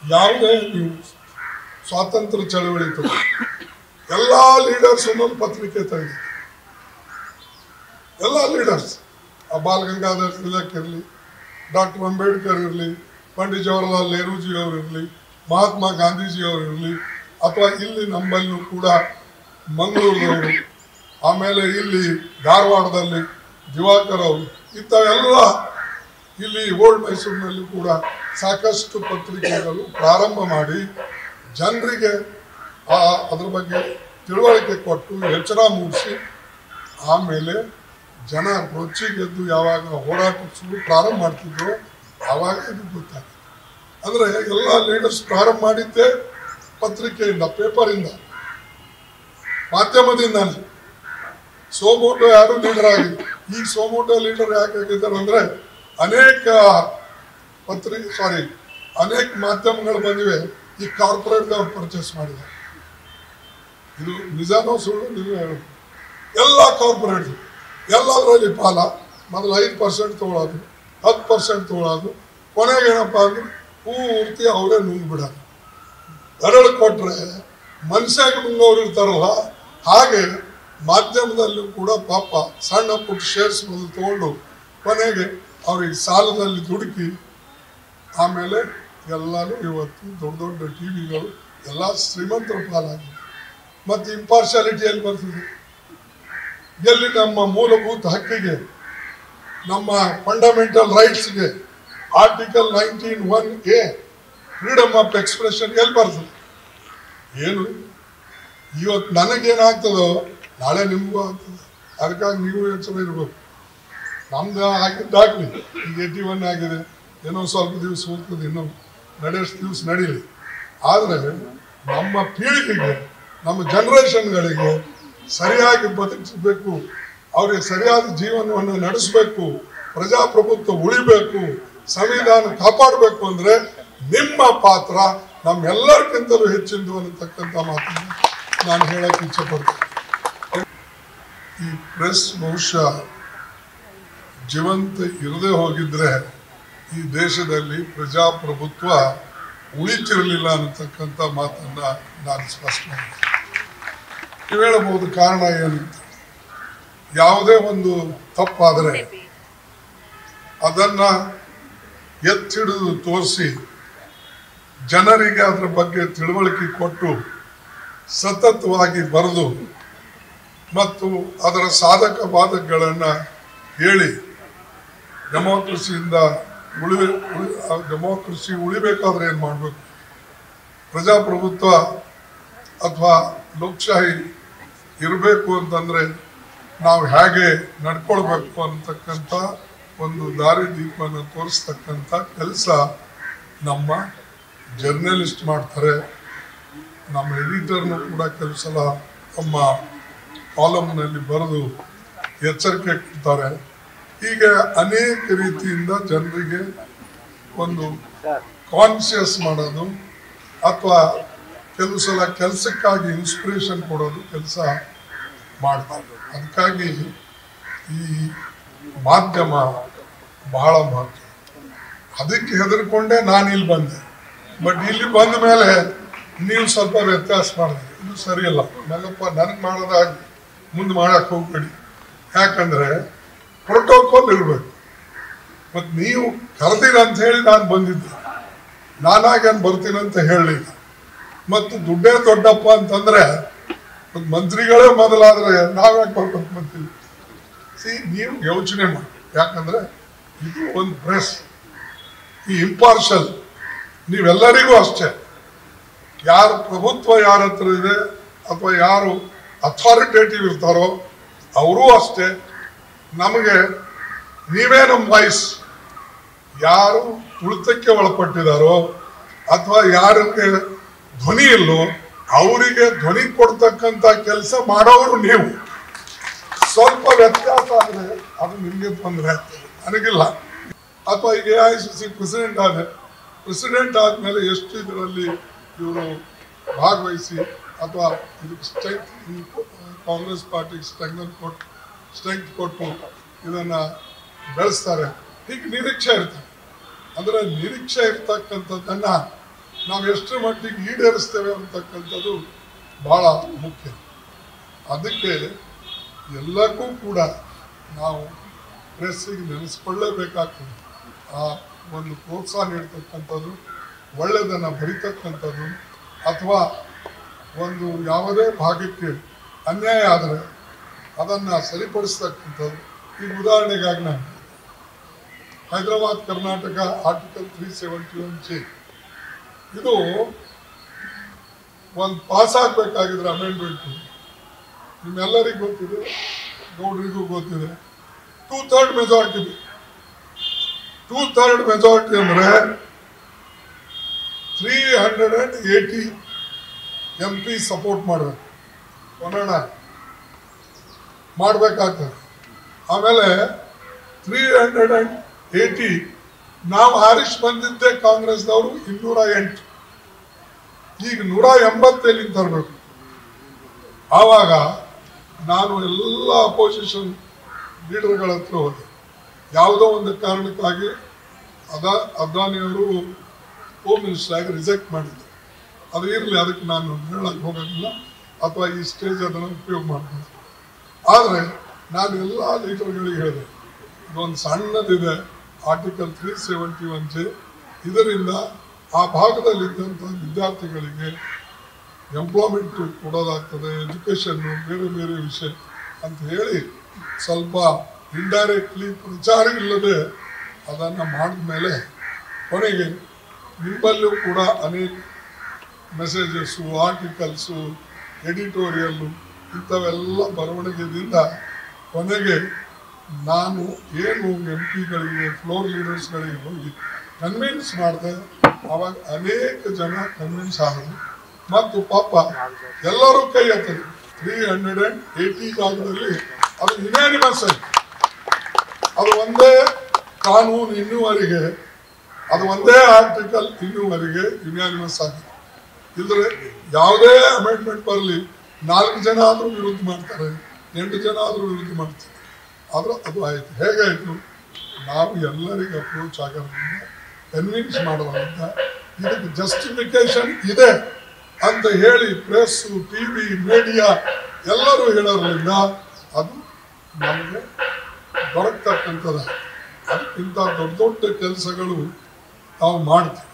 ಯಾವುದೇ ನೀವು ಸ್ವಾತಂತ್ರ್ಯ ಚಳವಳಿ ತಗೋ ಎಲ್ಲ ಲೀಡರ್ಸ್ ಒಂದೊಂದು ಪತ್ರಿಕೆ ತೆಗೆದು ಎಲ್ಲ ಲೀಡರ್ಸ್ ಆ ಬಾಲ್ ಗಂಗಾಧರ್ ತಿಲಕ್ ಇರಲಿ ಡಾಕ್ಟರ್ ಅಂಬೇಡ್ಕರ್ ಇರಲಿ ಪಂಡಿತ್ ಜವಾಹರ್ಲಾಲ್ ನೆಹರೂಜಿ ಅವರು ಇರಲಿ ಮಹಾತ್ಮ ಗಾಂಧೀಜಿ ಅವರು ಇರಲಿ ಅಥವಾ ಇಲ್ಲಿ ನಮ್ಮಲ್ಲೂ ಕೂಡ ಮಂಗಳೂರಿನವರು ಆಮೇಲೆ ಇಲ್ಲಿ ಧಾರವಾಡದಲ್ಲಿ ದಿವಾಕರ್ ಅವರು ಇಂಥವೆಲ್ಲ ಇಲ್ಲಿ ಓಲ್ಡ್ ಮೈಸೂರಿನಲ್ಲಿ ಕೂಡ ಸಾಕಷ್ಟು ಪತ್ರಿಕೆಗಳು ಪ್ರಾರಂಭ ಮಾಡಿ ಜನರಿಗೆ ಆ ಅದ್ರ ಬಗ್ಗೆ ತಿಳುವಳಿಕೆ ಕೊಟ್ಟು ಎಚ್ಚರ ಮೂಡಿಸಿ ಆಮೇಲೆ ಜನ ರೊಚ್ಚಿಗೆದ್ದು ಯಾವಾಗ ಹೋರಾಟ ಶುರು ಪ್ರಾರಂಭ ಮಾಡ್ತಿದ್ರು ಆವಾಗ ಇದು ಗೊತ್ತಾಗ್ತದೆ ಅಂದರೆ ಎಲ್ಲ ಲೀಡರ್ಸ್ ಪ್ರಾರಂಭ ಮಾಡಿದ್ದೇ ಪತ್ರಿಕೆಯಿಂದ ಪೇಪರಿಂದ ಮಾಧ್ಯಮದಿಂದಾನೆ ಸೋಮೋಟೋ ಯಾರು ಲೀಡರ್ ಆಗಿದ್ರು ಈಗ ಸೋಮೋಟೋ ಲೀಡರ್ ಯಾಕೆ ಆಗಿದ್ದಾರೆ ಅಂದ್ರೆ ಅನೇಕ ಪತ್ರಿ ಸಾರಿ ಅನೇಕ ಮಾಧ್ಯಮಗಳು ಬಂದಿವೆ ಈ ಕಾರ್ಪೊರೇಟ್ದವ್ರು ಪರ್ಚೇಸ್ ಮಾಡಿದ್ದಾರೆ ಇದು ನಿಜಾನೋ ಸುಳ್ಳು ನೀವು ಹೇಳೋದು ಎಲ್ಲ ಕಾರ್ಪೊರೇಟ್ ಎಲ್ಲದರಲ್ಲಿ ಪಾಲ ಮೊದಲು ಐದು ಪರ್ಸೆಂಟ್ ತೊಗೊಳೋದು ಹತ್ತು ಪರ್ಸೆಂಟ್ ತೊಗೊಳೋದು ಕೊನೆಗೆ ಏನಪ್ಪ ಅಂದ್ರೆ ಪೂರ್ತಿ ಅವರೇ ನುಂಗ್ಬಿಡೋದು ಬೆರಳು ಕೊಟ್ರೆ ಮನುಷ್ಯಾಗ ನುಂಗೋರು ಇರ್ತಾರಲ್ಲ ಹಾಗೆ ಮಾಧ್ಯಮದಲ್ಲೂ ಕೂಡ ಪಾಪ ಸಣ್ಣ ಪುಟ್ಟ ಶೇರ್ಸ್ ಮೊದಲು ತಗೊಂಡು ಕೊನೆಗೆ ಅವ್ರಿಗೆ ಸಾಲದಲ್ಲಿ ದುಡುಕಿ ಆಮೇಲೆ ಎಲ್ಲರೂ ಇವತ್ತು ದೊಡ್ಡ ದೊಡ್ಡ ಟಿ ವಿಗಳು ಎಲ್ಲ ಶ್ರೀಮಂತರ ಪಾಲಾಗಿದೆ ಮತ್ತು ಇಂಪಾರ್ಶಾಲಿಟಿ ಎಲ್ಲಿ ಬರ್ತದೆ ಎಲ್ಲಿ ನಮ್ಮ ಮೂಲಭೂತ ಹಕ್ಕಿಗೆ ನಮ್ಮ ಫಂಡಮೆಂಟಲ್ ರೈಟ್ಸ್ಗೆ article nineteen one a freedom of expression ಎಲ್ಲಿ ಬರ್ತದೆ ಏನು ಇವತ್ತು ನನಗೇನಾಗ್ತದೋ ನಾಳೆ ನಿಮಗೂ ಆಗ್ತದೆ ಅದಕ್ಕಾಗಿ ನೀವು ಎಚ್ಚರ ಇರ್ಬೇಕು ನಮ್ದು ಆಗಿದ್ದಾಗಲಿ ಈಗ ಏಟಿ ಒನ್ ಆಗಿದೆ ಏನೋ ಸ್ವಲ್ಪ ದಿವಸ ಹೋಗ್ತದೆ ಇನ್ನೂ ನಡೆಯಷ್ಟು ದಿವಸ ನಡೀಲಿ ಆದರೆ ನಮ್ಮ ಪೀಳಿಗೆಗೆ ನಮ್ಮ ಜನ್ರೇಷನ್ಗಳಿಗೆ ಸರಿಯಾಗಿ ಬದುಕಿಸಬೇಕು ಅವರಿಗೆ ಸರಿಯಾದ ಜೀವನವನ್ನು ನಡೆಸಬೇಕು ಪ್ರಜಾಪ್ರಭುತ್ವ ಉಳಿಬೇಕು ಸಂವಿಧಾನ ಕಾಪಾಡಬೇಕು ಅಂದ್ರೆ ನಿಮ್ಮ ಪಾತ್ರ ನಮ್ಮೆಲ್ಲರಿಗಿಂತಲೂ ಹೆಚ್ಚಿಂದು ಅನ್ನತಕ್ಕಂಥ ಮಾತನ್ನು ನಾನು ಹೇಳಕ್ಕೆ ಇಚ್ಛೆಪಡ್ತೇನೆ ಈ ಪ್ರೆಸ್ ಬಹುಶಃ ಜೀವಂತ ಇರದೇ ಹೋಗಿದ್ರೆ ಈ ದೇಶದಲ್ಲಿ ಪ್ರಜಾಪ್ರಭುತ್ವ ಉಳಿತಿರಲಿಲ್ಲ ಅನ್ನತಕ್ಕಂಥ ಮಾತನ್ನ ನಾನು ಸ್ಪಷ್ಟ ಮಾಡಿದೆ ನೀವು ಹೇಳಬಹುದು ಕಾರಣ ಏನಂತ ಯಾವುದೇ ಒಂದು ತಪ್ಪಾದರೆ ಅದನ್ನ ಎತ್ತಿಡಿದು ತೋರಿಸಿ ಜನರಿಗೆ ಅದರ ಬಗ್ಗೆ ತಿಳುವಳಿಕೆ ಕೊಟ್ಟು ಸತತವಾಗಿ ಬರೆದು ಮತ್ತು ಅದರ ಸಾಧಕ ಬಾಧಕಗಳನ್ನು ಹೇಳಿ ಡೆಮೋಕ್ರಸಿಯಿಂದ ಉಳಿ ಉಳಿ ಡೆಮೋಕ್ರಸಿ ಉಳಿಬೇಕಾದ್ರೆ ಏನು ಮಾಡಬೇಕು ಪ್ರಜಾಪ್ರಭುತ್ವ ಅಥವಾ ಲೋಕಶಾಹಿ ಇರಬೇಕು ಅಂತಂದ್ರೆ ನಾವು ಹೇಗೆ ನಡ್ಕೊಳ್ಬೇಕು ಅಂತಕ್ಕಂಥ ಒಂದು ದಾರಿ ದೀಪವನ್ನು ತೋರಿಸ್ತಕ್ಕಂಥ ಕೆಲಸ ನಮ್ಮ ಜರ್ನಲಿಸ್ಟ್ ಮಾಡ್ತಾರೆ ನಮ್ಮ ಎಡಿಟರ್ನು ಕೂಡ ಕೆಲವು ಸಲ ತಮ್ಮ ಕಾಲಮ್ನಲ್ಲಿ ಬರೆದು ಎಚ್ಚರಿಕೆ ಕೊಡ್ತಾರೆ ಹೀಗೆ ಅನೇಕ ರೀತಿಯಿಂದ ಜನರಿಗೆ ಒಂದು ಕಾನ್ಶಿಯಸ್ ಮಾಡೋದು ಅಥವಾ ಕೆಲವು ಸಲ ಕೆಲಸಕ್ಕಾಗಿ ಇನ್ಸ್ಪಿರೇಷನ್ ಕೊಡೋದು ಕೆಲಸ ಮಾಡ್ತಾರೆ ಅದಕ್ಕಾಗಿ ಈ ಮಾಧ್ಯಮ ಬಹಳ ಮಹತ್ವ ಅದಕ್ಕೆ ಹೆದರ್ಕೊಂಡೇ ನಾನು ಇಲ್ಲಿ ಬಂದೆ ಬಟ್ ಇಲ್ಲಿ ಬಂದ ಮೇಲೆ ನೀವು ಸ್ವಲ್ಪ ವ್ಯತ್ಯಾಸ ಮಾಡಿದ್ರಿ ಇದು ಸರಿಯಲ್ಲ ನನ್ನಪ್ಪ ನನಗೆ ಮಾಡೋದಾಗಿ ಮುಂದೆ ಮಾಡಕ್ಕೆ ಹೋಗ್ಬೇಡಿ ಯಾಕಂದ್ರೆ ಪ್ರೋಟೋಕಾಲ್ ಇರಬೇಕು ಮತ್ತು ನೀವು ಕರೆದಿರ ಅಂತ ಹೇಳಿ ನಾನು ಬಂದಿದ್ದೆ ನಾನಾಗಿ ಏನು ಬರ್ತೀನಿ ಅಂತ ಹೇಳಲಿಲ್ಲ ಮತ್ತು ದುಡ್ಡೇ ದೊಡ್ಡಪ್ಪ ಅಂತಂದ್ರೆ ಮತ್ತ್ ಮಂತ್ರಿಗಳೇ ಮೊದಲಾದ್ರೆ ನಾವ್ಯಾಕೆ ಬರ್ಬೇಕು ಬಂತೀವಿ ಸಿ ನೀವು ಯೋಚನೆ ಮಾಡಿ ಯಾಕಂದ್ರೆ ಇದು ಒಂದು ಪ್ರೆಸ್ ಈ ಇಂಪಾರ್ಷಲ್ ನೀವೆಲ್ಲರಿಗೂ ಅಷ್ಟೇ ಯಾರು ಪ್ರಭುತ್ವ ಯಾರ ಹತ್ರ ಇದೆ ಅಥವಾ ಯಾರು ಅಥಾರಿಟೇಟಿವ್ ಇರ್ತಾರೋ ಅವರೂ ಅಷ್ಟೇ ನಮಗೆ ನೀವೇ ನಮ್ಮ ವಾಯ್ಸ್ ಯಾರು ತುಳಿತಕ್ಕೆ ಒಳಪಟ್ಟಿದಾರೋ ಅಥವಾ ಯಾರಿಗೆ ಧ್ವನಿ ಇಲ್ಲೋ ಅವರಿಗೆ ಧ್ವನಿ ಕೊಡ್ತಕ್ಕಂಥ ಕೆಲಸ ಮಾಡೋರು ನೀವು ಸ್ವಲ್ಪ ವ್ಯತ್ಯಾಸ ಆದರೆ ಅದು ನಿಮಗೆ ತೊಂದರೆ ಆಗ್ತದೆ ನನಗಿಲ್ಲ ಅಥವಾ ಈಗ A I C C president ಆದ ಪ್ರೆಸಿಡೆಂಟ್ ಆದಮೇಲೆ ಎಷ್ಟು ಇದರಲ್ಲಿ ಇವರು ಭಾಗವಹಿಸಿ ಅಥವಾ ಇದಕ್ಕೆ ಸ್ಟ್ರೆಂತ್ ಕಾಂಗ್ರೆಸ್ ಪಾರ್ಟಿಗೆ ಸ್ಟ್ರೆಂಗ್ ಕೊಟ್ಟು ಸ್ಟ್ರೆಂತ್ ಕೊಟ್ಟು ಇದನ್ನ ಬೆಳೆಸ್ತಾರೆ ಹೀಗೆ ನಿರೀಕ್ಷೆ ಇರ್ತದೆ ಅಂದ್ರೆ ನಿರೀಕ್ಷೆ ಇರ್ತಕ್ಕಂಥದ್ದನ್ನ ನಾವು ಎಷ್ಟು ಮಟ್ಟಿಗೆ ಈಡೇರಿಸ್ತೇವೆ ಅಂತಕ್ಕಂಥದ್ದು ಬಹಳ ಮುಖ್ಯ ಅದಕ್ಕೆ ಎಲ್ಲಕ್ಕೂ ಕೂಡ ನಾವು ಪ್ರೆಸ್ಸಿಗೆ ನೆನೆಸ್ಕೊಳ್ಳೇಬೇಕಾಗ್ತದೆ ಆ ಒಂದು ಪ್ರೋತ್ಸಾಹ ನೀಡ್ತಕ್ಕಂಥದ್ದು ಒಳ್ಳೆಯದನ್ನು ಬರಿತಕ್ಕಂಥದ್ದು ಅಥವಾ ಒಂದು ಯಾವುದೇ ಭಾಗಕ್ಕೆ ಅನ್ಯಾಯ ಆದರೆ ಅದನ್ನು ಸರಿಪಡಿಸ್ತಕ್ಕಂಥದ್ದು ಈಗ ಉದಾಹರಣೆಗಾಗಿ ನಾನು Hyderabad Karnataka article three seventy one G ಇದು ಒಂದು ಪಾಸ್ ಆಗಬೇಕಾಗಿದ್ರೆ ಅಮೆಂಡ್ಮೆಂಟ್ ನಿಮ್ಮೆಲ್ಲರಿಗೂ ಗೊತ್ತಿದೆ ಗೌಡರಿಗೂ ಗೊತ್ತಿದೆ two third majority two third majority ಅಂದರೆ three hundred and eighty M P support ಮಾಡಬೇಕು ಒನ್ನಣ ಮಾಡಬೇಕಾಗ್ತದೆ ಆಮೇಲೆ ತ್ರೀ ಹಂಡ್ರೆಡ್ ಆ್ಯಂಡ್ ಏಯ್ಟಿ ನಾವು ಆರಿಸ್ ಬಂದಿದ್ದೆ ಕಾಂಗ್ರೆಸ್ದವರು ಇನ್ನೂರ ಎಂಟು ಈಗ ನೂರ ಎಂಬತ್ತೇಳಿಂದ ತರಬೇಕು ಆವಾಗ ನಾನು ಎಲ್ಲ ಅಪೋಸಿಷನ್ ಲೀಡರ್ಗಳ ಹತ್ರ ಹೋದೆ ಯಾವುದೋ ಒಂದು ಕಾರಣಕ್ಕಾಗಿ ಅದ ಅದಾನಿಯವರು ಹೋಮ್ ಮಿನಿಸ್ಟರ್ ಆಗಿ ರಿಜೆಕ್ಟ್ ಮಾಡಿದ್ರು ಅದು ಇರಲಿ ಅದಕ್ಕೆ ನಾನು ಹೇಳಕ್ಕೆ ಹೋಗೋದಿಲ್ಲ ಅಥವಾ ಈ ಸ್ಟೇಜ್ ಅದನ್ನು ಉಪಯೋಗ ಮಾಡ್ಬೋದು ಆದರೆ ನಾನು ಎಲ್ಲ ಲೀಡರ್ಗಳಿಗೆ ಹೇಳಿದೆ ಇದೊಂದು ಸಣ್ಣದಿದೆ article three seventy one J ಇದರಿಂದ ಆ ಭಾಗದಲ್ಲಿದ್ದಂಥ ವಿದ್ಯಾರ್ಥಿಗಳಿಗೆ ಎಂಪ್ಲಾಯ್ಮೆಂಟ್ ಕೊಡೋದಾಗ್ತದೆ ಎಜುಕೇಷನ್ನು ಬೇರೆ ಬೇರೆ ವಿಷಯ ಅಂತ ಹೇಳಿ ಸ್ವಲ್ಪ ಇಂಡೈರೆಕ್ಟ್ಲಿ ಪ್ರಚಾರ ಇಲ್ಲದೆ ಅದನ್ನು ಮಾಡಿದ ಮೇಲೆ ಕೊನೆಗೆ ನಿಮ್ಮಲ್ಲೂ ಕೂಡ ಅನೇಕ ಮೆಸೇಜಸ್ಸು ಆರ್ಟಿಕಲ್ಸು ಎಡಿಟೋರಿಯಲ್ಲು ಇಂಥವೆಲ್ಲ ಬರವಣಿಗೆದಿಂದ ಕೊನೆಗೆ ನಾನು ಏನು ಎಂ ಪಿಗಳಿಗೆ ಫ್ಲೋರ್ ಲೀಡರ್ಸ್ಗಳಿಗೆ ಹೋಗಿ ಕನ್ವಿನ್ಸ್ ಮಾಡಿದೆ ಅವಾಗ ಅನೇಕ ಜನ ಕನ್ವಿನ್ಸ್ ಆದರು ಮತ್ತು ಪಾಪ ಎಲ್ಲರೂ ಕೈ ಎತ್ತರು ತ್ರೀ ಹಂಡ್ರೆಡ್ ಆ್ಯಂಡ್ ಏಯ್ಟಿ ಜಾಗದಲ್ಲಿ ಅದು ಯುನಾನಿಮಸ್ ಆಯ್ತು ಅದು ಒಂದೇ ಕಾನೂನು ಇನ್ನೂವರೆಗೆ ಅದು ಒಂದೇ ಆರ್ಟಿಕಲ್ ಇನ್ನೂವರೆಗೆ ಯುನಾನಿಮಸ್ ಆಗಿದೆ ಇಲ್ಲದ್ರೆ ಯಾವುದೇ ಅಮೆಂಡ್ಮೆಂಟ್ ಬರಲಿ ನಾಲ್ಕು ಜನ ಆದರೂ ವಿರುದ್ಧ ಮಾಡ್ತಾರೆ ಎಂಟು ಜನ ಆದರೂ ವಿರುದ್ಧ ಮಾಡ್ತಾರೆ ಆದರೂ ಅದು ಆಯಿತು ಹೇಗಾಯಿತು ನಾವು ಎಲ್ಲರಿಗೂ ಅಪ್ರೋಚ್ ಆಗೋದ್ರಿಂದ ಕನ್ವಿನ್ಸ್ ಮಾಡೋದ್ರಿಂದ ಇದಕ್ಕೆ ಜಸ್ಟಿಫಿಕೇಶನ್ ಇದೆ ಅಂತ ಹೇಳಿ ಪ್ರೆಸ್ಸು ಟಿ ವಿ ಮೀಡಿಯಾ ಎಲ್ಲರೂ ಹೇಳೋದ್ರಿಂದ ಅದು ನಮಗೆ ದೊರಕತಕ್ಕಂಥದ್ದು ಅದಕ್ಕಿಂತ ದೊಡ್ಡ ದೊಡ್ಡ ಕೆಲಸಗಳು ನಾವು ಮಾಡ್ತೀವಿ